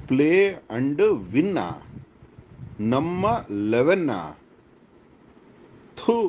play and ವಿನ್ನ ನಮ್ಮ ಲೆವೆನ್ನ ಥೂ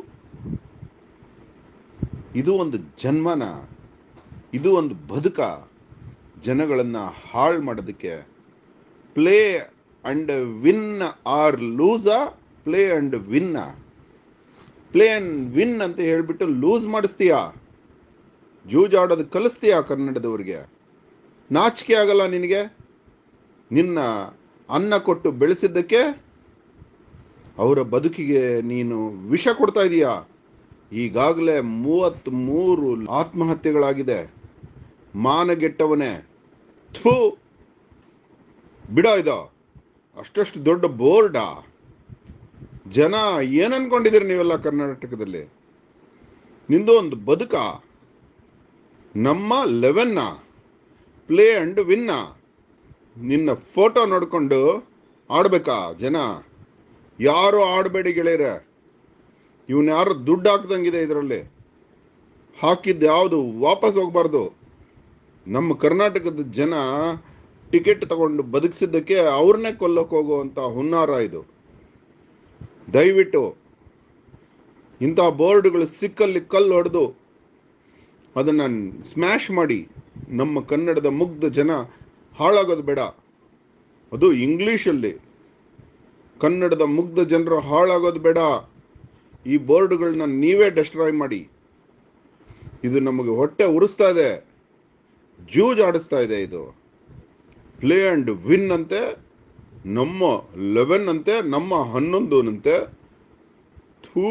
ಇದು ಒಂದು ಜನ್ಮನ ಇದು ಒಂದು ಬದುಕ ಜನಗಳನ್ನ ಹಾಳು ಮಾಡೋದಕ್ಕೆ ಪ್ಲೇ ಅಂಡ್ ವಿನ್ ಆರ್ ಲೂಸ ಪ್ಲೇ ಅಂಡ್ ವಿನ್ನ ಪ್ಲೇ ಅಂಡ್ ವಿನ್ ಅಂತ ಹೇಳ್ಬಿಟ್ಟು ಲೂಸ್ ಮಾಡಿಸ್ತೀಯಾ ಜೂಜಾಡೋದು ಕಲಿಸ್ತೀಯಾ ಕನ್ನಡದವ್ರಿಗೆ ನಾಚಿಕೆ ಆಗಲ್ಲ ನಿನಗೆ ನಿನ್ನ ಅನ್ನ ಕೊಟ್ಟು ಬೆಳೆಸಿದ್ದಕ್ಕೆ ಅವರ ಬದುಕಿಗೆ ನೀನು ವಿಷ ಕೊಡ್ತಾ ಇದೀಯಾ ಈಗಾಗಲೇ ಮೂವತ್ತ್ ಮೂರು ಆತ್ಮಹತ್ಯೆಗಳಾಗಿದೆ ಮಾನಗೆಟ್ಟವನೇ ಥೂ ಬಿಡ ಇದ ಅಷ್ಟಷ್ಟು ದೊಡ್ಡ ಬೋರ್ಡಾ ಜನ ಏನ್ ಅನ್ಕೊಂಡಿದ್ದೀರಿ ನೀವೆಲ್ಲ ಕರ್ನಾಟಕದಲ್ಲಿ ನಿಂದು ಒಂದು ಬದುಕ ನಮ್ಮ ಲೆವೆನ್ನ ಪ್ಲೇ ಅಂಡ್ ವಿನ್ನ ನಿನ್ನ ಫೋಟೋ ನೋಡ್ಕೊಂಡು ಆಡ್ಬೇಕಾ ಜನ ಯಾರು ಆಡಬೇಡಿ ಗೆಳೆಯರ ಇವನ್ ಯಾರು ದುಡ್ಡು ಹಾಕ್ದಂಗಿದೆ ಇದರಲ್ಲಿ ಹಾಕಿದ್ದು ಯಾವುದು ವಾಪಸ್ ಹೋಗ್ಬಾರ್ದು ನಮ್ಮ ಕರ್ನಾಟಕದ ಜನ ಟಿಕೆಟ್ ತಗೊಂಡು ಬದುಕಿಸಿದ್ದಕ್ಕೆ ಅವ್ರನ್ನೇ ಕೊಲ್ಲಕ್ಕೆ ಹೋಗುವಂತ ಹುನ್ನಾರ ಇದು ದಯವಿಟ್ಟು ಇಂಥ ಬೋರ್ಡ್ಗಳು ಸಿಕ್ಕಲ್ಲಿ ಕಲ್ಲು ಹೊಡೆದು ಅದನ್ನ ಸ್ಮ್ಯಾಶ್ ಮಾಡಿ ನಮ್ಮ ಕನ್ನಡದ ಮುಗ್ಧ ಜನ ಹಾಳಾಗೋದು ಬೇಡ ಅದು ಇಂಗ್ಲಿಷಲ್ಲಿ ಕನ್ನಡದ ಮುಗ್ಧ ಜನರು ಹಾಳಾಗೋದು ಬೇಡ ಈ ಬೋರ್ಡ್ಗಳನ್ನ ನೀವೇ ಡೆಸ್ಟ್ರಾಯ್ ಮಾಡಿ ಇದು ನಮಗೆ ಹೊಟ್ಟೆ ಉರಿಸ್ತಾ ಇದೆ ಜೂಜ್ ಆಡಿಸ್ತಾ ಇದೆ ಇದು ಪ್ಲೇ ಅಂಡ್ ವಿನ್ ಅಂತೆ ನಮ್ಮ ಲೆವೆನ್ ಅಂತೆ ನಮ್ಮ ಹನ್ನೊಂದು ಅಂತೆ ಥೂ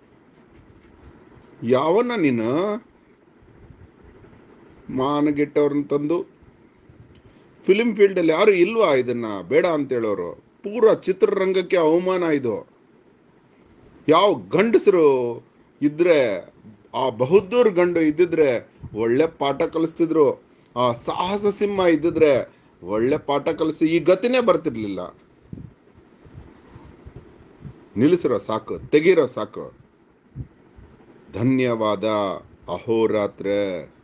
ಯಾವನ್ನ ನೀನು ಮಾನಗೆಟ್ಟವ್ರನ್ನ ತಂದು ಫಿಲಿಂ ಫೀಲ್ಡ್ ಅಲ್ಲಿ ಯಾರು ಇಲ್ವಾ ಇದನ್ನ ಬೇಡ ಅಂತ ಹೇಳೋರು ಪೂರ ಚಿತ್ರರಂಗಕ್ಕೆ ಅವಮಾನ ಇದು ಯಾವ ಗಂಡಸರು ಇದ್ರೆ ಆ ಬಹುದ್ದೂರ್ ಗಂಡು ಇದ್ದಿದ್ರೆ ಒಳ್ಳೆ ಪಾಠ ಕಲಿಸ್ತಿದ್ರು ಆ ಸಾಹಸ ಸಿಂಹ ಇದ್ದಿದ್ರೆ ಒಳ್ಳೆ ಪಾಠ ಕಲಿಸಿ ಈ ಗತಿನೇ ಬರ್ತಿರ್ಲಿಲ್ಲ ನಿಲ್ಲಿಸಿರೋ ಸಾಕು ತೆಗೀರೋ ಸಾಕು ಧನ್ಯವಾದ ಅಹೋರಾತ್ರ